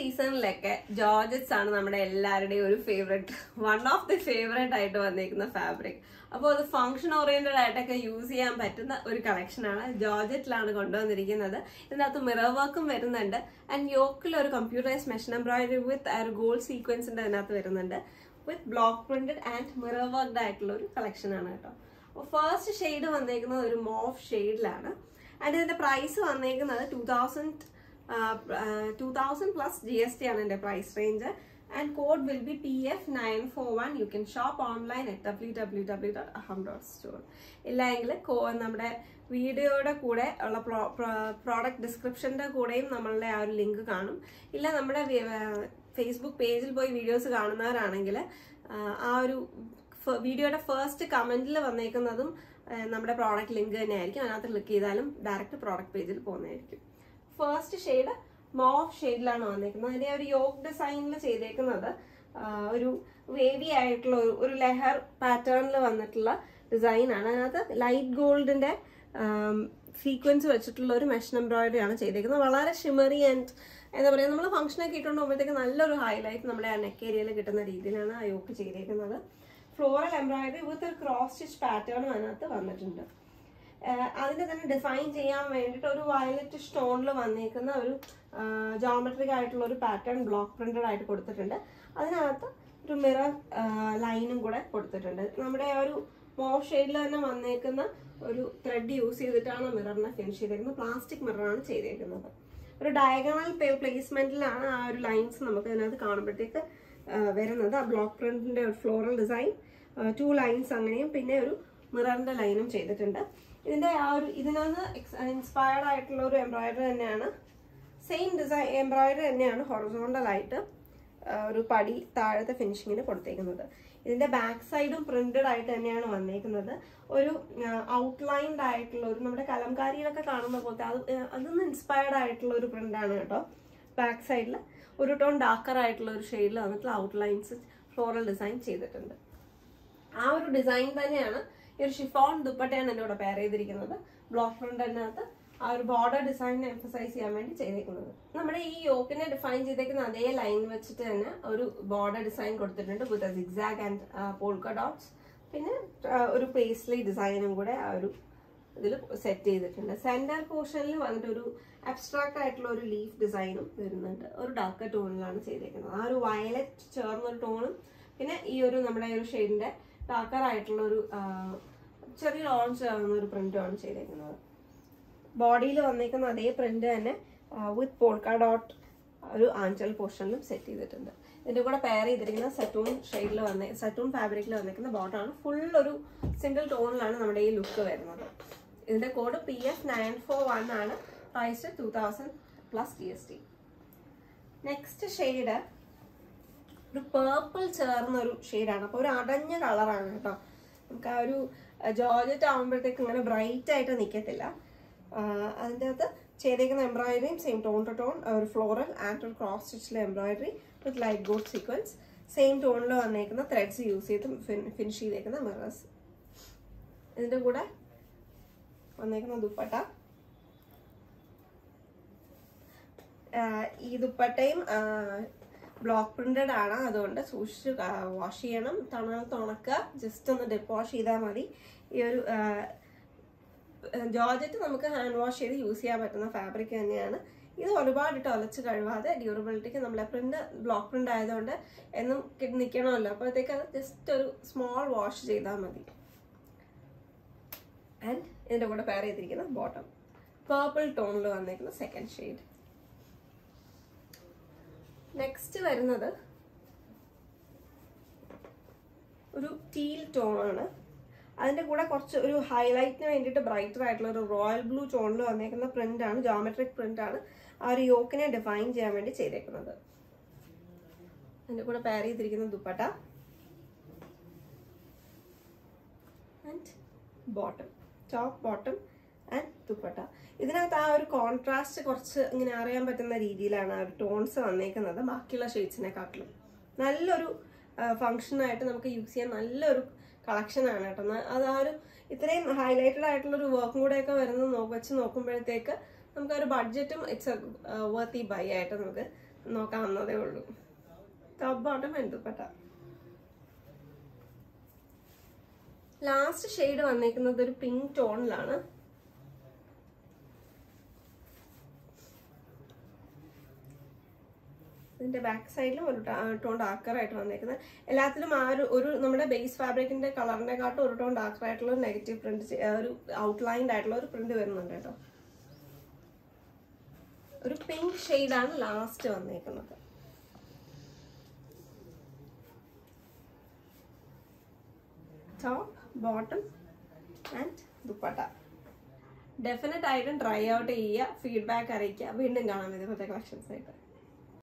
സീസണിലൊക്കെ ജോർജറ്റ്സ് ആണ് നമ്മുടെ എല്ലാവരുടെയും ഒരു favourite one of the favourite ആയിട്ട് വന്നിരിക്കുന്ന ഫാബ്രിക് അപ്പോൾ അത് ഫംഗ്ഷൻ ഓറിയന്റഡ് ആയിട്ടൊക്കെ യൂസ് ചെയ്യാൻ പറ്റുന്ന ഒരു കളക്ഷനാണ് ജോർജറ്റിലാണ് കൊണ്ടുവന്നിരിക്കുന്നത് ഇതിനകത്ത് മിറർ വർക്കും വരുന്നുണ്ട് ആൻഡ് യോക്കിൽ ഒരു കമ്പ്യൂട്ടറൈസ് മെഷീൻ എംബ്രോയിഡറി വിത്ത് ഒരു ഗോൾഡ് സീക്വൻസിന്റെ അതിനകത്ത് വരുന്നുണ്ട് with block printed and mirror worked ആയിട്ടുള്ള ഒരു കളക്ഷനാണ് കേട്ടോ അപ്പോൾ ഫസ്റ്റ് ഷെയ്ഡ് വന്നേക്കുന്നത് ഒരു മോഫ് ഷെയ്ഡിലാണ് ആൻഡ് ഇതിന്റെ പ്രൈസ് വന്നേക്കുന്നത് two thousand two thousand plus G S T ആണ് എൻ്റെ price range and code will be P F nine four one you can shop online at W W W dot Aham dot store ഇല്ലെങ്കിൽ കോ നമ്മുടെ വീഡിയോയുടെ കൂടെ ഉള്ള product ഡിസ്ക്രിപ്ഷൻ്റെ കൂടെയും നമ്മളുടെ ആ ഒരു ലിങ്ക് കാണും ഇല്ല നമ്മുടെ ഫേസ്ബുക്ക് പേജിൽ പോയി വീഡിയോസ് കാണുന്നവരാണെങ്കിൽ ആ ഒരു വീഡിയോയുടെ ഫസ്റ്റ് കമന്റിൽ വന്നേക്കുന്നതും ആ, നമ്മുടെ പ്രോഡക്റ്റ് ലിങ്ക് തന്നെ ആയിരിക്കും അതിനകത്ത് ക്ലിക്ക് ചെയ്താലും ഡയറക്റ്റ് പ്രോഡക്റ്റ് പേജിൽ പോകുന്നതായിരിക്കും ഫസ്റ്റ് ഷെയ്ഡ് മോഫ് ഷെയ്ഡിലാണ് വന്നേക്കുന്നത് അതിന്റെ ഒരു യോഗ് ഡിസൈനിൽ ചെയ്തേക്കുന്നത് ആ, ഒരു വേവി ആയിട്ടുള്ള ഒരു ഒരു ലെഹർ പാറ്റേണിൽ വന്നിട്ടുള്ള ഡിസൈനാണ് അതിനകത്ത് ലൈറ്റ് ഗോൾഡിന്റെ സീക്വൻസ് വെച്ചിട്ടുള്ള ഒരു മെഷൻ എംബ്രോയിഡറി ആണ് ചെയ്തേക്കുന്നത് വളരെ ഷിമറി ആൻഡ് എന്താ പറയുക നമ്മൾ ഫംഗ്ഷനൊക്കെ ഇട്ടുകൊണ്ട് പോകുമ്പോഴത്തേക്ക് നല്ലൊരു ഹൈലൈറ്റ് നമ്മുടെ ആ നെക്ക് ഏരിയയിൽ കിട്ടുന്ന രീതിയിലാണ് ആ യോക്ക് ചെയ്തേക്കുന്നത് ഫ്ലോറൽ എംബ്രോയിഡറി വിത്ത് ഒരു ക്രോസ് സ്റ്റിച്ച് പാറ്റേണും അതിനകത്ത് വന്നിട്ടുണ്ട് ആഹ് അതിനെ തന്നെ ഡിഫൈൻ ചെയ്യാൻ വേണ്ടിയിട്ട് ഒരു വയലറ്റ് സ്റ്റോണിൽ വന്നേക്കുന്ന ഒരു ജോമെട്രിക് ആയിട്ടുള്ള ഒരു പാറ്റേൺ ബ്ലോക്ക് പ്രിന്റഡ് ആയിട്ട് കൊടുത്തിട്ടുണ്ട് അതിനകത്ത് ഒരു മിറർ ലൈനും കൂടെ കൊടുത്തിട്ടുണ്ട് നമ്മുടെ ആ ഒരു മോഫ് ഷെയ്ഡിൽ തന്നെ വന്നേക്കുന്ന ഒരു ത്രെഡ് യൂസ് ചെയ്തിട്ടാണ് മിററിനെ ഫിനിഷ് ചെയ്തേക്കുന്നത് പ്ലാസ്റ്റിക് മിററാണ് ചെയ്തേക്കുന്നത് ഒരു ഡയഗണൽ പ്ലേസ്മെന്റിലാണ് ആ ഒരു ലൈൻസ് നമുക്ക് അതിനകത്ത് കാണുമ്പോഴത്തേക്ക് ആ, വരുന്നത് ആ ബ്ലോക്ക് പ്രിന്റിന്റെ ഒരു ഫ്ലോറൽ ഡിസൈൻ ടു ലൈൻസ് അങ്ങനെയും പിന്നെ ഒരു മിററിന്റെ ലൈനും ചെയ്തിട്ടുണ്ട് ഇതിന്റെ ആ ഒരു ഇതിനകത്ത് ഇൻസ്പയർഡ് ആയിട്ടുള്ള ഒരു എംബ്രോയിഡറി തന്നെയാണ് സെയിം ഡിസൈൻ എംബ്രോയിഡറി തന്നെയാണ് ഹൊറിസോണ്ടൽ ആയിട്ട് ആ, ഒരു പടി താഴത്തെ ഫിനിഷിങ്ങിന് കൊടുത്തേക്കുന്നത് ഇതിന്റെ ബാക്ക് സൈഡും പ്രിന്റഡ് ആയിട്ട് തന്നെയാണ് വന്നേക്കുന്നത് ഒരു ഔട്ട്ലൈൻഡ് ആയിട്ടുള്ള ഒരു നമ്മുടെ കലംകാരിയിലൊക്കെ കാണുന്ന പോലത്തെ അത് ആ, അതിന്ന് ഇൻസ്പയർഡ് ആയിട്ടുള്ള ഒരു പ്രിന്റാണ് കേട്ടോ ബാക്ക് സൈഡിൽ ഒരു ടോൺ ഡാർക്കർ ആയിട്ടുള്ള ഒരു ഷെയ്ഡിൽ വന്നിട്ടുള്ള ഔട്ട്ലൈൻസ് ഫ്ലോറൽ ഡിസൈൻ ചെയ്തിട്ടുണ്ട് ആ ഒരു ഡിസൈൻ തന്നെയാണ് ഈ ഒരു ഷിഫോൺ ദുപ്പട്ടയാണ് എൻ്റെ കൂടെ പെയർ ചെയ്തിരിക്കുന്നത് ബ്ലോക്ക് ഫ്രണ്ടിനകത്ത് ആ ഒരു ബോർഡർ ഡിസൈൻ എംഫസൈസ് ചെയ്യാൻ വേണ്ടി ചെയ്തേക്കുന്നത് നമ്മുടെ ഈ യോക്കിനെ ഡിഫൈൻ ചെയ്തേക്കുന്ന അതേ ലൈൻ വെച്ചിട്ട് തന്നെ ഒരു ബോർഡർ ഡിസൈൻ കൊടുത്തിട്ടുണ്ട് with zigzag and polka dots പിന്നെ ആ, ഒരു പേസ്ലി ഡിസൈനും കൂടെ ആ ഒരു ഇതിൽ സെറ്റ് ചെയ്തിട്ടുണ്ട് സെന്റർ പോർഷനിൽ വന്നിട്ട് ഒരു അബ്സ്ട്രാക്ട് ആയിട്ടുള്ള ഒരു ലീഫ് ഡിസൈനും വരുന്നുണ്ട് ഒരു ഡാർക്ക് ടോണിലാണ് ചെയ്തേക്കുന്നത് ആ ഒരു വയലറ്റ് ചേർന്നൊരു ടോണും പിന്നെ ഈ ഒരു നമ്മുടെ ഈ ഒരു ഷെയ്ഡിന്റെ ഡാർക്കർ ആയിട്ടുള്ള ഒരു ആ, ചെറിയ ഓറഞ്ച് ചേർന്ന ഒരു പ്രിന്റുമാണ് ചെയ്തേക്കുന്നത് ബോഡിയിൽ വന്നേക്കുന്ന അതേ പ്രിന്റ് തന്നെ വിത്ത് പോൾക്ക ഡോട്ട് ഒരു ആഞ്ചൽ പോർഷനിലും സെറ്റ് ചെയ്തിട്ടുണ്ട് ഇതിന്റെ കൂടെ പെയർ ചെയ്തിരിക്കുന്ന സറ്റൂൺ ഷെയ്ഡിൽ വന്നേ സറ്റൂൺ ഫാബ്രിക്കിൽ വന്നിരിക്കുന്ന ബോട്ടാണ് ഫുൾ ഒരു സിംഗിൾ ടോണിലാണ് നമ്മുടെ ഈ ലുക്ക് വരുന്നത് ഇതിന്റെ code P F nine four one ആണ് price two thousand plus G S T next shade ഒരു പേർപ്പിൾ ചേർന്ന ഒരു ഷെയ്ഡാണ് അപ്പോൾ ഒരു അടഞ്ഞ കളറാണ് കേട്ടോ നമുക്ക് ആ ഒരു ജോർജറ്റ് ആകുമ്പോഴത്തേക്ക് ഇങ്ങനെ ബ്രൈറ്റ് ആയിട്ട് നിൽക്കത്തില്ല അതിൻ്റെ അകത്ത് ചെയ്തേക്കുന്ന എംബ്രോയിഡറിയും സെയിം ടോൺ ടു ടോൺ ഒരു ഫ്ലോറൽ ആൻഡ് ഒരു ക്രോസ് സ്റ്റിച്ചിലെ embroidery with light gold sequence same ടോണിൽ വന്നേക്കുന്ന ത്രെഡ്സ് യൂസ് ചെയ്ത് ഫിനിഷ് ചെയ്തേക്കുന്ന മിറേഴ്സ് ഇതിൻ്റെ കൂടെ വന്നേക്കുന്ന ദുപ്പട്ട ആഹ് ഈ ദുപ്പട്ടയും ബ്ലോക്ക് പ്രിന്റഡ് ആണ് അതുകൊണ്ട് സൂക്ഷിച്ച് വാഷ് ചെയ്യണം തണലത്ത് ഉണക്കുക ജസ്റ്റ് ഒന്ന് ഡെപ്പ് വാഷ് ചെയ്താൽ മതി ഈ ഒരു ജോർജറ്റ് നമുക്ക് ഹാൻഡ് വാഷ് ചെയ്ത് യൂസ് ചെയ്യാൻ പറ്റുന്ന ഫാബ്രിക് തന്നെയാണ് ഇത് ഒരുപാട് ഇട്ട് ഒലച്ച് കഴിവാതെ ഡ്യൂറബിലിറ്റിക്ക് നമ്മളെ പ്രിന്റ് ബ്ലോക്ക് പ്രിന്റ് ആയതുകൊണ്ട് എന്നും കിട്ടി നിൽക്കണമല്ലോ അപ്പോഴത്തേക്ക് അത് ജസ്റ്റ് ഒരു സ്മോൾ വാഷ് ചെയ്താൽ മതി ആൻഡ് ഇതിൻ്റെ കൂടെ പെയർ ചെയ്തിരിക്കുന്ന ബോട്ടം പേർപ്പിൾ ടോണിൽ വന്നേക്കുന്ന സെക്കൻഡ് ഷെയ്ഡ് നെക്സ്റ്റ് വരുന്നത് ഒരു ടീൽ ടോണാണ് അതിന്റെ കൂടെ കുറച്ച് ഒരു ഹൈലൈറ്റിന് വേണ്ടിയിട്ട് ബ്രൈറ്റർ ആയിട്ടുള്ള ഒരു റോയൽ ബ്ലൂ ടോണിൽ വന്നേക്കുന്ന പ്രിന്റ് ആണ് ജോമെട്രിക് പ്രിന്റ് ആണ് ആ ഒരു യോക്കിനെ ഡിഫൈൻ ചെയ്യാൻ വേണ്ടി ചെയ്തേക്കുന്നത് അതിന്റെ കൂടെ പെയർ ചെയ്തിരിക്കുന്ന dupatta and bottom top bottom and dupatta ഇതിനകത്ത് ആ ഒരു കോൺട്രാസ്റ്റ് കുറച്ച് ഇങ്ങനെ അറിയാൻ പറ്റുന്ന രീതിയിലാണ് ആ ഒരു ടോൺസ് വന്നേക്കുന്നത് ബാക്കിയുള്ള ഷെയ്ഡ്സിനെക്കാട്ടിലും നല്ലൊരു ഫങ്ഷനായിട്ട് നമുക്ക് യൂസ് ചെയ്യാൻ നല്ലൊരു കളക്ഷനാണ് കേട്ടോ ന- അത് ആ ഒരു ഇത്രയും ഹൈലൈറ്റഡ് ആയിട്ടുള്ള ഒരു വർക്കും കൂടെയൊക്കെ വരുന്നത് നോ വെച്ച് നോക്കുമ്പോഴത്തേക്ക് നമുക്ക് ആ ഒരു ബഡ്ജറ്റും ഇറ്റ്സ് എ വർത്തി ബൈ ആയിട്ട് നമുക്ക് നോക്കാവുന്നതേ ഉള്ളൂ top bottom and dupatta last shade വന്നേക്കുന്നത് ഒരു പിങ്ക് ടോണിലാണ് ഇതിന്റെ ബാക്ക് സൈഡിലും ഒരു ടോൺ ഡാർക്കറായിട്ട് വന്നേക്കുന്നത് എല്ലാത്തിലും ആ ഒരു ഒരു നമ്മുടെ ബേസ് ഫാബ്രിക്കിന്റെ കളറിനെക്കാട്ടും ഒരു ടോൺ ഡാർക്കർ ആയിട്ടുള്ള ഒരു നെഗറ്റീവ് പ്രിന്റ് ഒരു ഔട്ട്ലൈൻഡ് ആയിട്ടുള്ള ഒരു പ്രിന്റ് വരുന്നുണ്ട് കേട്ടോ ഒരു പിങ്ക് ഷെയ്ഡാണ് ലാസ്റ്റ് വന്നേക്കുന്നത് top bottom and dupatta definite ആയിട്ടും ട്രൈ ഔട്ട് ചെയ്യുക ഫീഡ്ബാക്ക് അറിയിക്കുക വീണ്ടും കാണാം ഇതുപോലത്തെ കളക്ഷൻസ് ആയിട്ട്